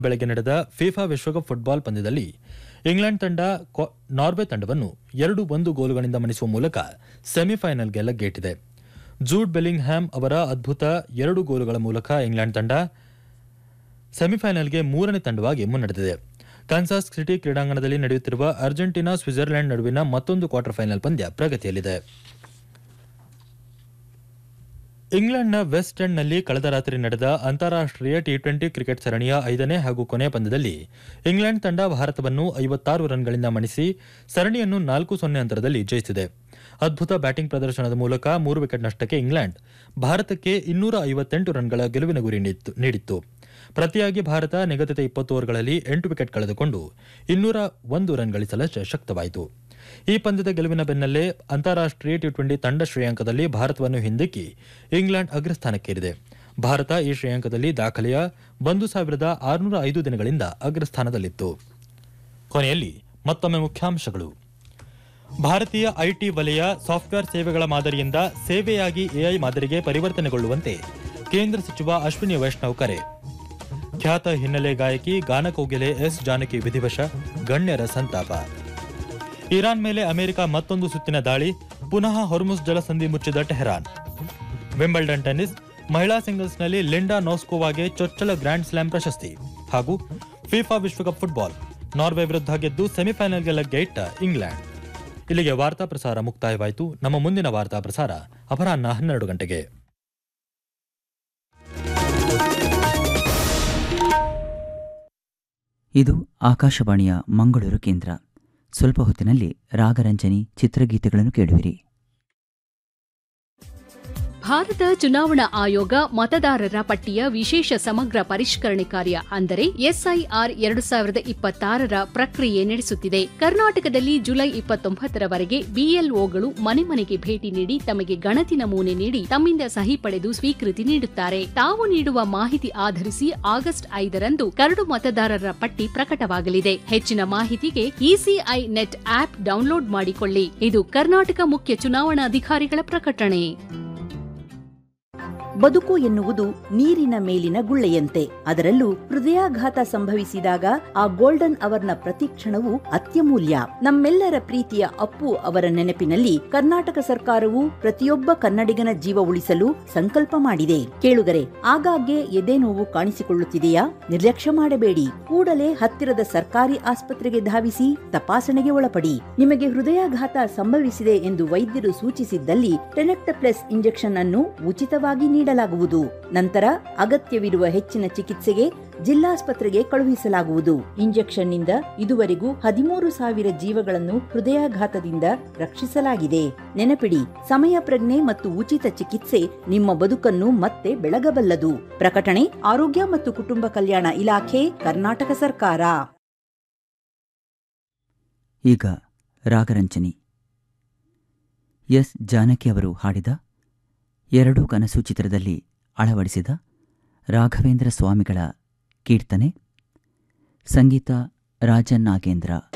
ಬೆಳಗ್ಗೆ ನಡೆದ ಫಿಫಾ ವಿಶ್ವಕಪ್ ಫುಟ್ಬಾಲ್ ಪಂದ್ಯದಲ್ಲಿ ಇಂಗ್ಲೆಂಡ್ ತಂಡ ಕೊ- ನಾರ್ವೆ ತಂಡವನ್ನು ಎರಡು ಒಂದು ಗೋಲುಗಳಿಂದ ಮಣಿಸುವ ಮೂಲಕ ಸೆಮಿಫೈನಲ್ಗೆ ಲಗ್ಗೇಟಿದೆ ಜೂಡ್ ಬೆಲ್ಲಿಂಗ್ ಹ್ಯಾಮ್ ಅವರ ಅದ್ಭುತ ಎರಡು ಗೋಲುಗಳ ಮೂಲಕ ಇಂಗ್ಲೆಂಡ್ ತಂಡ ಸೆಮಿಫೈನಲ್ಗೆ ಮೂರನೇ ತಂಡವಾಗಿ ಮುನ್ನಡೆದಿದೆ ಕನ್ಸಾಸ್ ಸಿಟಿ ಕ್ರೀಡಾಂಗಣದಲ್ಲಿ ನಡೆಯುತ್ತಿರುವ ಅರ್ಜೆಂಟೀನಾ ಸ್ವಿಟ್ಜರ್ಲೆಂಡ್ ನಡುವಿನ ಮತ್ತೊಂದು ಕ್ವಾರ್ಟರ್ ಫೈನಲ್ ಪಂದ್ಯ ಪ್ರಗತಿಯಲ್ಲಿದೆ ಇಂಗ್ಲೆಂಡ್ನ ವೆಸ್ಟ್ ಎಂಡ್ನಲ್ಲಿ ಕಳೆದ ರಾತ್ರಿ ನಡೆದ ಅಂತಾರಾಷ್ಟ್ರೀಯ ಟಿ ಟ್ವೆಂಟಿ ಕ್ರಿಕೆಟ್ ಸರಣಿಯ ಐದನೇ ಹಾಗೂ ಕೊನೆಯ ಪಂದ್ಯದಲ್ಲಿ ಇಂಗ್ಲೆಂಡ್ ತಂಡ ಭಾರತವನ್ನು ಐವತ್ತಾರು ರನ್ಗಳಿಂದ ಮಣಿಸಿ ಸರಣಿಯನ್ನು ನಾಲ್ಕು ಸೊನ್ನೆ ಅಂತರದಲ್ಲಿ ಜಯಿಸಿದೆ ಅದ್ಭುತ ಬ್ಯಾಟಿಂಗ್ ಪ್ರದರ್ಶನದ ಮೂಲಕ ಮೂರು ವಿಕೆಟ್ ನಷ್ಟಕ್ಕೆ ಇಂಗ್ಲೆಂಡ್ ಭಾರತಕ್ಕೆ ಇನ್ನೂರ ಐವತ್ತೆಂಟು ರನ್ಗಳ ಗೆಲುವಿನ ಗುರಿ ನೀಡಿತ್ತು- ನೀಡಿತ್ತು ಪ್ರತಿಯಾಗಿ ಭಾರತ ನಿಗದಿತ ಇಪ್ಪತ್ತು ಓವರ್ಗಳಲ್ಲಿ ಎಂಟು ವಿಕೆಟ್ ಕಳೆದುಕೊಂಡು ಇನ್ನೂರ ಒಂದು ರನ್ ಗಳಿಸಲು ಶ- ಶಕ್ತವಾಯಿತು ಈ ಪಂದ್ಯದ ಗೆಲುವಿನ ಬೆನ್ನಲ್ಲೇ ಅಂತಾರಾಷ್ಟ್ರೀಯ ಟಿ ಟ್ವೆಂಟಿ ತಂಡ ಶ್ರೇಯಾಂಕದಲ್ಲಿ ಭಾರತವನ್ನು ಹಿಂದಿಕ್ಕಿ ಇಂಗ್ಲೆಂಡ್ ಅಗ್ರಸ್ಥಾನಕ್ಕೇರಿದೆ ಭಾರತ ಈ ಶ್ರೇಯಾಂಕದಲ್ಲಿ ದಾಖಲೆಯ ಒಂದು ಸಾವಿರದ ಆರುನೂರ ಐದು ದಿನಗಳಿಂದ ಅಗ್ರಸ್ಥಾನದಲ್ಲಿತ್ತು ಕೊನೆಯಲ್ಲಿ ಮತ್ತೊಮ್ಮೆ ಮುಖ್ಯಾಂಶಗಳು ಭಾರತೀಯ ಐಟಿ ವಲಯ ಸಾಫ್ಟ್ವೇರ್ ಸೇವೆಗಳ ಮಾದರಿಯಿಂದ ಸೇವೆಯಾಗಿ ಎಐ ಮಾದರಿಗೆ ಪರಿವರ್ತನೆಗೊಳ್ಳುವಂತೆ ಕೇಂದ್ರ ಸಚಿವ ಅಶ್ವಿನಿ ವೈಷ್ಣವ್ ಕರೆ ಖ್ಯಾತ ಹಿನ್ನೆಲೆ ಗಾಯಕಿ ಗಾನಕೋಗಿಲೆ ಎಸ್ ಜಾನಕಿ ವಿಧಿವಶ ಗಣ್ಯರ ಸಂತಾಪ ಇರಾನ್ ಮೇಲೆ ಅಮೆರಿಕ ಮತ್ತೊಂದು ಸುತ್ತಿನ ದಾಳಿ ಪುನಃ ಹೊರ್ಮುಸ್ ಜಲಸಂಧಿ ಮುಚ್ಚಿದ ಟೆಹರಾನ್ ವಿಂಬಲ್ಡನ್ ಟೆನ್ನಿಸ್ ಮಹಿಳಾ ಸಿಂಗಲ್ಸ್ನಲ್ಲಿ ಲಿಂಡಾ ನೋಸ್ಕೋವಾಗೆ ಚೊಚ್ಚಲ ಗ್ರ್ಯಾಂಡ್ ಸ್ಲಾಮ್ ಪ್ರಶಸ್ತಿ ಹಾಗೂ ಫಿಫಾ ವಿಶ್ವಕಪ್ ಫುಟ್ಬಾಲ್ ನಾರ್ವೆ ವಿರುದ್ಧ ಗೆದ್ದು ಸೆಮಿಫೈನಲ್ಗೆ ಲಗ್ಗೆ ಇಟ್ಟ ಇಂಗ್ಲೆಂಡ್ ಇಲ್ಲಿಗೆ ವಾರ್ತಾ ಪ್ರಸಾರ ಮುಕ್ತಾಯವಾಯಿತು ನಮ್ಮ ಮುಂದಿನ ವಾರ್ತಾ ಪ್ರಸಾರ ಅಪರಾಹ್ನ ಹನ್ನೆರಡು ಗಂಟೆಗೆ ಇದು ಆಕಾಶವಾಣಿಯ ಮಂಗಳೂರು ಕೇಂದ್ರ ಸ್ವಲ್ಪ ಹೊತ್ತಿನಲ್ಲಿ ರಾಗರಂಜನಿ ಚಿತ್ರಗೀತೆಗಳನ್ನು ಕೇಳುವಿರಿ ಭಾರತ ಚುನಾವಣಾ ಆಯೋಗ ಮತದಾರರ ಪಟ್ಟಿಯ ವಿಶೇಷ ಸಮಗ್ರ ಪರಿಷ್ಕರಣೆ ಕಾರ್ಯ ಅಂದರೆ ಎಸ್ಐಆರ್ ಎರಡು ಸಾವಿರದ ಇಪ್ಪತ್ತಾರರ ಪ್ರಕ್ರಿಯೆ ನಡೆಸುತ್ತಿದೆ ಕರ್ನಾಟಕದಲ್ಲಿ ಜುಲೈ ಇಪ್ಪತ್ತೊಂಬತ್ತರವರೆಗೆ ಬಿಎಲ್ಒಗಳು ಮನೆ ಮನೆಗೆ ಭೇಟಿ ನೀಡಿ ತಮಗೆ ಗಣತಿ ನಮೂನೆ ನೀಡಿ ತಮ್ಮಿಂದ ಸಹಿ ಪಡೆದು ಸ್ವೀಕೃತಿ ನೀಡುತ್ತಾರೆ ತಾವು ನೀಡುವ ಮಾಹಿತಿ ಆಧರಿಸಿ ಆಗಸ್ಟ್ ಐದರಂದು ಕರಡು ಮತದಾರರ ಪಟ್ಟಿ ಪ್ರಕಟವಾಗಲಿದೆ ಹೆಚ್ಚಿನ ಮಾಹಿತಿಗೆ ಇಸಿಐ ನೆಟ್ ಆಪ್ ಡೌನ್ಲೋಡ್ ಮಾಡಿಕೊಳ್ಳಿ ಇದು ಕರ್ನಾಟಕ ಮುಖ್ಯ ಚುನಾವಣಾಧಿಕಾರಿಗಳ ಪ್ರಕಟಣೆ ಬದುಕು ಎನ್ನುವುದು ನೀರಿನ ಮೇಲಿನ ಗುಳ್ಳೆಯಂತೆ ಅದರಲ್ಲೂ ಹೃದಯಾಘಾತ ಸಂಭವಿಸಿದಾಗ ಆ ಗೋಲ್ಡನ್ ಅವರ್ನ ಪ್ರತಿಕ್ಷಣವು ಅತ್ಯಮೂಲ್ಯ ನಮ್ಮೆಲ್ಲರ ಪ್ರೀತಿಯ ಅಪ್ಪು ಅವರ ನೆನಪಿನಲ್ಲಿ ಕರ್ನಾಟಕ ಸರ್ಕಾರವು ಪ್ರತಿಯೊಬ್ಬ ಕನ್ನಡಿಗನ ಜೀವ ಉಳಿಸಲು ಸಂಕಲ್ಪ ಮಾಡಿದೆ ಕೇಳುಗರೆ ಆಗಾಗ್ಗೆ ಎದೆ ನೋವು ಕಾಣಿಸಿಕೊಳ್ಳುತ್ತಿದೆಯಾ ನಿರ್ಲಕ್ಷ್ಯ ಮಾಡಬೇಡಿ ಕೂಡಲೇ ಹತ್ತಿರದ ಸರ್ಕಾರಿ ಆಸ್ಪತ್ರೆಗೆ ಧಾವಿಸಿ ತಪಾಸಣೆಗೆ ಒಳಪಡಿ ನಿಮಗೆ ಹೃದಯಾಘಾತ ಸಂಭವಿಸಿದೆ ಎಂದು ವೈದ್ಯರು ಸೂಚಿಸಿದ್ದಲ್ಲಿ ಟೆನೆಕ್ಟಪ್ಲೆಸ್ ಇಂಜೆಕ್ಷನ್ ಅನ್ನು ಉಚಿತವಾಗಿ ನೀಡಲಾಗುವುದು ನಂತರ ಅಗತ್ಯವಿರುವ ಹೆಚ್ಚಿನ ಚಿಕಿತ್ಸೆಗೆ ಜಿಲ್ಲಾಸ್ಪತ್ರೆಗೆ ಕಳುಹಿಸಲಾಗುವುದು ಇಂಜೆಕ್ಷನ್ ನಿಂದ ಇದುವರೆಗೂ ಹದಿಮೂರು ಸಾವಿರ ಜೀವಗಳನ್ನು ಹೃದಯಾಘಾತದಿಂದ ರಕ್ಷಿಸಲಾಗಿದೆ ನೆನಪಿಡಿ ಸಮಯ ಪ್ರಜ್ಞೆ ಮತ್ತು ಉಚಿತ ಚಿಕಿತ್ಸೆ ನಿಮ್ಮ ಬದುಕನ್ನು ಮತ್ತೆ ಬೆಳಗಬಲ್ಲದು ಪ್ರಕಟಣೆ ಆರೋಗ್ಯ ಮತ್ತು ಕುಟುಂಬ ಕಲ್ಯಾಣ ಇಲಾಖೆ ಕರ್ನಾಟಕ ಸರ್ಕಾರ ಈಗ ರಾಗರಂಜನಿ ಎಸ್ ಜಾನಕಿ ಅವರು ಹಾಡಿದ ಎರಡು ಕನಸು ಚಿತ್ರದಲ್ಲಿ ಅಳವಡಿಸಿದ ರಾಘವೇಂದ್ರ ಸ್ವಾಮಿಗಳ ಕೀರ್ತನೆ ಸಂಗೀತ ರಾಜನ್ ನಾಗೇಂದ್ರ